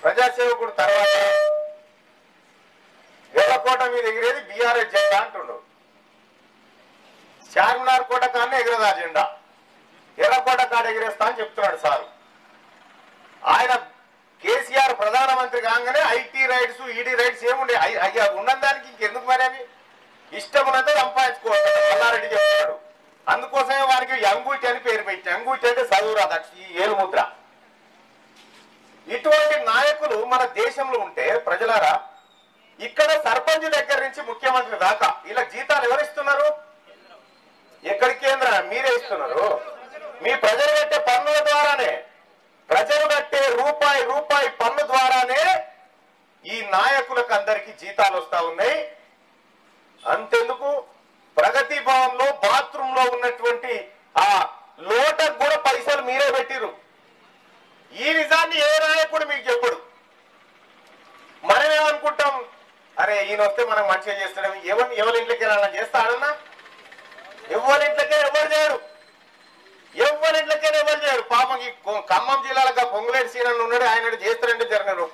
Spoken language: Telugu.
ప్రజాసేవకుడు తర్వాత ఎర్రకోట మీద ఎగిరేది బీఆర్ఎస్ జెండా అంటుండు చార్మినార్ కోట కానే ఎగిరేది ఆ జెండా ఎర్రకోట కాడ ఎగిరేస్తా అని చెప్తున్నాడు సారు ఆయన కేసీఆర్ ప్రధానమంత్రి కాగానే ఐటీ రైట్స్ ఈడీ రైట్స్ ఏముండే అయ్య- అయ్యా ఉన్న దానికి ఇంకెందుకు మరి అవి ఇష్టమునంతా సంపాదించుకోవచ్చు మల్లారెడ్డి చెప్తున్నాడు అందుకోసమే వారికి అంగూటి అని పేరు పెట్టి అంగూటి అంటే చదువురా ఈ ఏలుముద్ర ఇటువంటి నాయకులు మన దేశంలో ఉంటే ప్రజలారా ఇక్కడ సర్పంచ్ దగ్గర నుంచి ముఖ్యమంత్రి దాకా ఇలా జీతాలు ఎవరు ఇస్తున్నారు ఎక్కడి కేంద్ర మీరే ఇస్తున్నారు మీ ప్రజలు కట్టే పన్నుల ద్వారానే ప్రజలు కట్టే రూపాయి రూపాయి పన్ను ద్వారానే ఈ నాయకులకు అందరికి జీతాలు వస్తా ఉన్నాయి అంతెందుకు ప్రగతి భవన్ లో బాత్రూమ్ లో ఉన్నటువంటి ఆ లోటకు కూడా పైసలు మీరే పెట్టిరు ఈ నిజాన్ని ఏ నాయకుడు మీకు చెప్పడు మనం ఏమనుకుంటాం అరే ఈయన వస్తే మనం మంచిగా చేస్తాడని ఎవరిని ఎవరి ఇంట్లోకి వెళ్ళాలని చేస్తాడన్నా ఎవరి ఇంట్లోకే ఎవరు చేయరు ఎవరి ఇంట్లోకే ఎవరు చేయరు పాపం ఈ కొ- ఖమ్మం జిల్లాలో పొంగులేటి సీనన్ ఉన్నాడు ఆయన చేస్తారంటే జరగరు